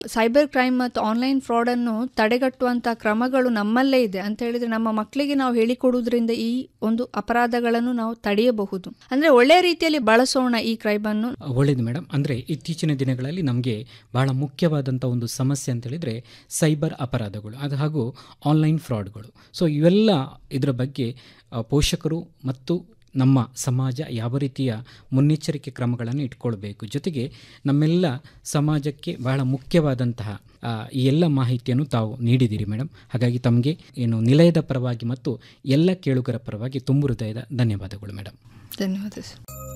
cyber crime ಮತ್ತು online ಫ್ರಾಡನ್ನು ತಡೆಗಟ್ಟುವಂಥ ಕ್ರಮಗಳು ನಮ್ಮಲ್ಲೇ ಇದೆ ಅಂತ ಹೇಳಿದ್ರೆ ನಮ್ಮ ಮಕ್ಕಳಿಗೆ ನಾವು ಹೇಳಿಕೊಡುವುದರಿಂದ ಈ ಒಂದು ಅಪರಾಧಗಳನ್ನು ನಾವು ತಡೆಯಬಹುದು ಅಂದರೆ ಒಳ್ಳೆಯ ರೀತಿಯಲ್ಲಿ ಬಳಸೋಣ ಈ ಕ್ರೈಮನ್ನು ಒಳ್ಳೆಯದು ಮೇಡಮ್ ಅಂದರೆ ಇತ್ತೀಚಿನ ದಿನಗಳಲ್ಲಿ ನಮಗೆ ಬಹಳ ಮುಖ್ಯವಾದಂಥ ಒಂದು ಸಮಸ್ಯೆ ಅಂತ ಹೇಳಿದರೆ ಸೈಬರ್ ಅಪರಾಧಗಳು ಅದು ಹಾಗೂ ಆನ್ಲೈನ್ ಫ್ರಾಡ್ಗಳು ಸೊ ಇವೆಲ್ಲ ಇದರ ಬಗ್ಗೆ ಆ, ಪೋಷಕರು ಮತ್ತು ನಮ್ಮ ಸಮಾಜ ಯಾವ ರೀತಿಯ ಮುನ್ನೆಚ್ಚರಿಕೆ ಕ್ರಮಗಳನ್ನು ಇಟ್ಕೊಳ್ಬೇಕು ಜೊತೆಗೆ ನಮ್ಮೆಲ್ಲ ಸಮಾಜಕ್ಕೆ ಬಹಳ ಮುಖ್ಯವಾದಂತಹ ಆ, ಈ ಎಲ್ಲ ಮಾಹಿತಿಯನ್ನು ತಾವು ನೀಡಿದ್ದೀರಿ ಮೇಡಮ್ ಹಾಗಾಗಿ ತಮಗೆ ಏನು ನಿಲಯದ ಪರವಾಗಿ ಮತ್ತು ಎಲ್ಲ ಕೇಳುಗರ ಪರವಾಗಿ ತುಂಬು ಹೃದಯದ ಧನ್ಯವಾದಗಳು ಮೇಡಮ್ ಧನ್ಯವಾದ ಸರ್